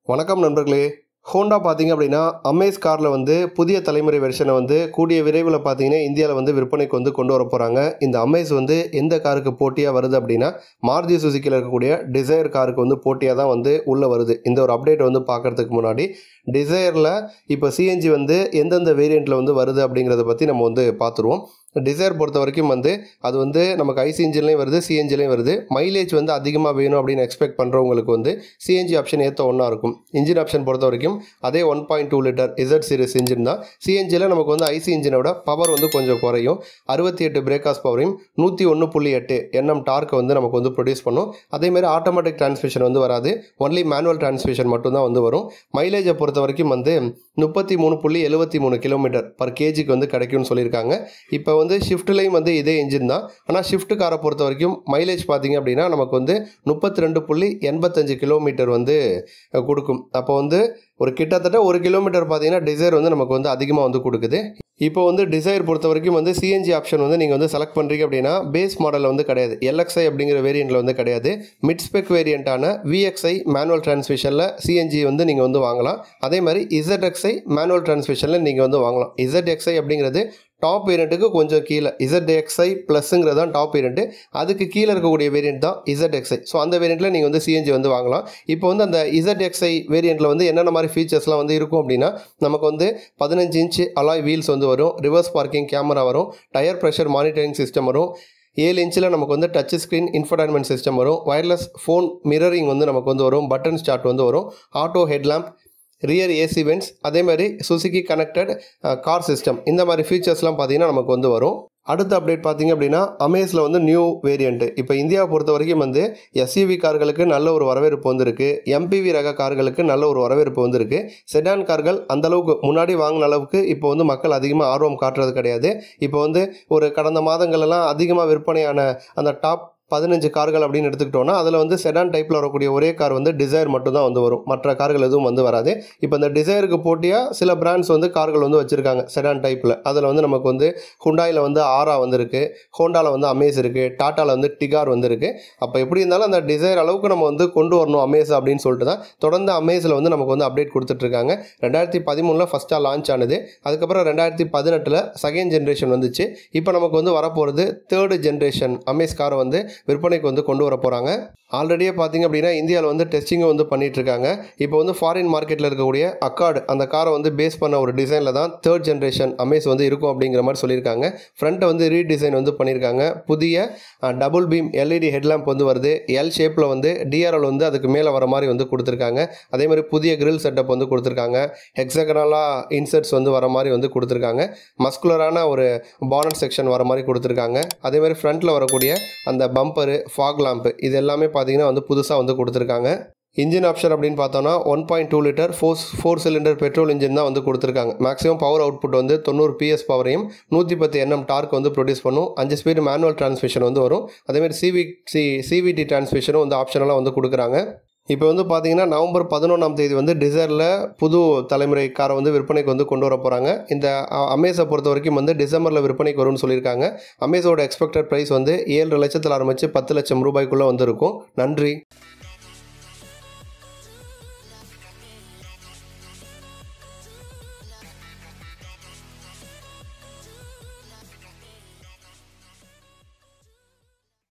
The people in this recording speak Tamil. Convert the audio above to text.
வணக்கம் நண்பர்களே ஹோண்டா பார்த்தீங்க அப்படின்னா அமேஸ் காரில் வந்து புதிய தலைமுறை வெர்ஷனை வந்து கூடிய விரைவில் பார்த்தீங்கன்னா இந்தியாவில் வந்து விற்பனைக்கு வந்து கொண்டு வர போகிறாங்க இந்த அமேஸ் வந்து எந்த காருக்கு போட்டியாக வருது அப்படின்னா மாருதி சுசுக்கியில் இருக்கக்கூடிய டிசைர் காருக்கு வந்து போட்டியாக தான் வந்து உள்ளே வருது இந்த ஒரு அப்டேட் வந்து பார்க்குறதுக்கு முன்னாடி டிசைரில் இப்போ சிஎன்ஜி வந்து எந்தெந்த வேரியண்ட்டில் வந்து வருது அப்படிங்கிறத பற்றி நம்ம வந்து பார்த்துருவோம் டிசைர் பொறுத்த வரைக்கும் வந்து அது வந்து நமக்கு ஐசி இன்ஜின்லேயும் வருது சிஎன்ஜிலையும் வருது மைலேஜ் வந்து அதிகமாக வேணும் அப்படின்னு எக்ஸ்பெக்ட் பண்ணுறவங்களுக்கு வந்து சிஎன்ஜி ஆப்ஷன் ஏற்ற ஒன்றா இருக்கும் இன்ஜின் ஆப்ஷன் பொறுத்த வரைக்கும் அதே one point two litre Z series engine தான் சிஎன்ஜியில் நமக்கு வந்து ஐசி இன்ஜினை விட பவர் வந்து கொஞ்சம் குறையும் அறுபத்தி எட்டு பிரேக்காஸ் பவரையும் நூற்றி ஒன்று புள்ளி எட்டு என்எம் டார்க்கை வந்து நமக்கு வந்து ப்ரொடியூஸ் பண்ணும் அதேமாதிரி ஆட்டோமேட்டிக் டிரான்ஸ்மிஷன் வந்து வராது ஒன்லி மேனுவல் டிரான்ஸ்மிஷன் மட்டும்தான் வந்து வரும் மைலேஜை பொறுத்த வரைக்கும் வந்து முப்பத்தி மூணு புள்ளி எழுபத்தி மூணு கிலோமீட்டர் பர் கேஜிக்கு வந்து கிடைக்கும்னு சொல்லியிருக்காங்க இப்போ வந்து ஷிஃப்ட்லேயும் வந்து இதே இன்ஜின் தான் ஆனால் ஷிஃப்ட் காரை பொறுத்த வரைக்கும் மைலேஜ் பார்த்தீங்க அப்படின்னா நமக்கு வந்து முப்பத்தி ரெண்டு புள்ளி எண்பத்தஞ்சு கிலோமீட்டர் வந்து அஹ், கொடுக்கும் அப்போ வந்து ஒரு கிட்டத்தட்ட ஒரு கிலோமீட்டர் பார்த்தீங்கன்னா டிசைர் வந்து நமக்கு வந்து அதிகமாக வந்து கொடுக்குது இப்போ வந்து டிசைர் பொறுத்த வரைக்கும் வந்து சிஎன்ஜி ஆப்ஷன் வந்து நீங்கள் வந்து செலக்ட் பண்ணுறீங்க அப்படின்னா பேஸ் மாடலில் வந்து கிடையாது எல்எக்ஸ்ஐ அப்படிங்கிற வேரியண்ட்டில் வந்து கிடையாது மிட் ஸ்பெக் வேரியண்ட்டான விஎக்ஸ்ஐ மேனுவல் டிரான்ஸ்மிஷனில் சிஎன்ஜி வந்து நீங்கள் வந்து வாங்கலாம் அதே மாதிரி இசட்எக்ஸ்ஐ மேனுவல் டிரான்ஸ்மிஷனில் நீங்கள் வந்து வாங்கலாம் இசட்எக்ஸ்ஐ அப்படிங்கிறது டாப் வேரியண்ட்டுக்கு கொஞ்சம் கீழே இசட்எக்ஸ்ஐ ப்ளஸ்ங்கிறது தான் டாப் வேரியண்ட்டு அதுக்கு கீழே இருக்கக்கூடிய வேரியண்ட் தான் இசட்எக்ஸ்ஐ ஸோ அந்த வேரியண்ட்டில் நீங்கள் வந்து சிஎன்ஜி வந்து வாங்கலாம் இப்போ வந்து அந்த இசட்எக்ஸ்ஐ வேரியண்ட்டில் வந்து என்னென்ன மாதிரி ஃபீச்சர்ஸ்லாம் வந்து இருக்கும் அப்படின்னா நமக்கு வந்து பதினஞ்சு இன்ச்சு அலாய் வீல்ஸ் வந்து வரும் ரிவர்ஸ் பார்க்கிங் கேமரா வரும் டயர் ப்ரெஷர் மானிட்டரிங் சிஸ்டம் வரும் ஏழு இன்ச்சில் நமக்கு வந்து டச் ஸ்க்ரீன் இன்ஃபர்டைன்மெண்ட் சிஸ்டம் வரும் வயர்லெஸ் ஃபோன் மிரரிங் வந்து நமக்கு வந்து வரும் பட்டன் ஸ்டார்ட் வந்து வரும் auto headlamp rear AC vents அதே மாதிரி சுசுகி கனெக்டட் கார் சிஸ்டம் இந்த மாதிரி ஃபீச்சர்ஸ்லாம் பார்த்தீங்கன்னா நமக்கு வந்து வரும் அடுத்த அப்டேட் பார்த்தீங்க அப்படின்னா அமேஸில் வந்து நியூ வேரியண்ட்டு இப்போ இந்தியாவை பொறுத்த வரைக்கும் வந்து எஸ்யூவி கார்களுக்கு நல்ல ஒரு வரவேற்பு வந்திருக்கு எம்பிவி ரக கார்களுக்கு நல்ல ஒரு வரவேற்பு வந்திருக்கு செடான் கார்கள் அந்த அளவுக்கு முன்னாடி வாங்கின அளவுக்கு இப்போ வந்து மக்கள் அதிகமாக ஆர்வம் காட்டுறது கிடையாது இப்போ வந்து ஒரு கடந்த மாதங்களெல்லாம் அதிகமாக விற்பனையான அந்த டாப் பதினஞ்சு கார்கள் அப்படின்னு எடுத்துக்கிட்டோம்னா அதில் வந்து செடான் டைப்பில் வரக்கூடிய ஒரே கார் வந்து டிசைர் மட்டும் தான் வந்து வரும் மற்ற கார்கள் எதுவும் வந்து வராது இப்போ இந்த டிசைருக்கு போட்டியாக சில பிராண்ட்ஸ் வந்து கார்கள் வந்து வச்சுருக்காங்க செடான் டைப்பில் அதில் வந்து நமக்கு வந்து ஹுண்டாயில் வந்து ஆரா வந்திருக்கு ஹோண்டாவில் வந்து அமேஸ் இருக்குது டாட்டாவில் வந்து டிகார் வந்திருக்கு அப்போ எப்படி இருந்தாலும் அந்த டிசைர் அளவுக்கு நம்ம வந்து கொண்டு வரணும் அமேஸ் அப்படின்னு சொல்லிட்டு தான் தொடர்ந்து அமேஸில் வந்து நமக்கு வந்து அப்டேட் கொடுத்துட்ருக்காங்க ரெண்டாயிரத்தி பதிமூணில் ஃபஸ்ட்டாக லான்ச் ஆனது அதுக்கப்புறம் ரெண்டாயிரத்தி பதினெட்டில் செகண்ட் ஜென்ரேஷன் வந்துச்சு இப்போ நமக்கு வந்து வரப்போகிறது தேர்டு ஜென்ரேஷன் அமேஸ் காரை வந்து விற்பனைக்கு வந்து கொண்டு வர போகிறாங்க ஆல்ரெடியே பார்த்தீங்க அப்படின்னா இந்தியாவில் வந்து டெஸ்டிங்கும் வந்து பண்ணிட்டு இருக்காங்க இப்போ வந்து ஃபாரின் மார்க்கெட்டில் இருக்கக்கூடிய அக்கார்டு அந்த காரை வந்து பேஸ் பண்ண ஒரு டிசைனில் தான் தேர்ட் ஜென்ரேஷன் அமேஸ் வந்து இருக்கும் அப்படிங்கிற மாதிரி சொல்லியிருக்காங்க ஃப்ரண்ட்டை வந்து ரீடிசைன் வந்து பண்ணியிருக்காங்க புதிய டபுள் பீம் எல்இடி ஹெட்லாம்ப் வந்து வருது எல் ஷேப்பில் வந்து டிஆர்எல் வந்து அதுக்கு மேலே வர மாதிரி வந்து கொடுத்துருக்காங்க அதே மாதிரி புதிய கிரில் செட்டப் வந்து கொடுத்துருக்காங்க ஹெக்ஸகனலாக இன்சர்ட்ஸ் வந்து வர மாதிரி வந்து கொடுத்துருக்காங்க மஸ்குலரான ஒரு பானட் செக்ஷன் வர மாதிரி கொடுத்துருக்காங்க அதே மாதிரி ஃப்ரண்ட்டில் வரக்கூடிய அந்த பம்பரு ஃபாக் லாம்ப் இது எல்லாமே பார்த்தீங்கன்னா வந்து புதுசாக வந்து கொடுத்துருக்காங்க இன்ஜின் ஆப்ஷன் அப்படின்னு பார்த்தோன்னா one point two litre four four cylinder petrol engine தான் வந்து கொடுத்துருக்காங்க மேக்ஸிமம் பவர் அவுட்புட் வந்து தொண்ணூறு பிஎஸ் பவரையும் நூற்றி பத்து என்எம் டார்க் வந்து ப்ரொடியூஸ் பண்ணும் அஞ்சு ஸ்பீடு மேனுவல் டிரான்ஸ்மிஷன் வந்து வரும் அதேமாதிரி சிவி சி சிவிடி டிரான்ஸ்மிஷனும் வந்து ஆப்ஷனலாக வந்து கொடுக்குறாங்க இப்போ வந்து பார்த்தீங்கன்னா நவம்பர் பதினொன்றாம் தேதி வந்து டிசைரில் புது தலைமுறை காரை வந்து விற்பனைக்கு வந்து கொண்டு வர போகிறாங்க இந்த அ- அமேஸை பொறுத்த வரைக்கும் வந்து டிசம்பரில் விற்பனைக்கு வரும்னு சொல்லியிருக்காங்க அமேஸோட எக்ஸ்பெக்டட் ப்ரைஸ் வந்து ஏழு லட்சத்தில் ஆரம்பித்து பத்து லட்சம் ரூபாய்க்குள்ளே வந்து இருக்கும் நன்றி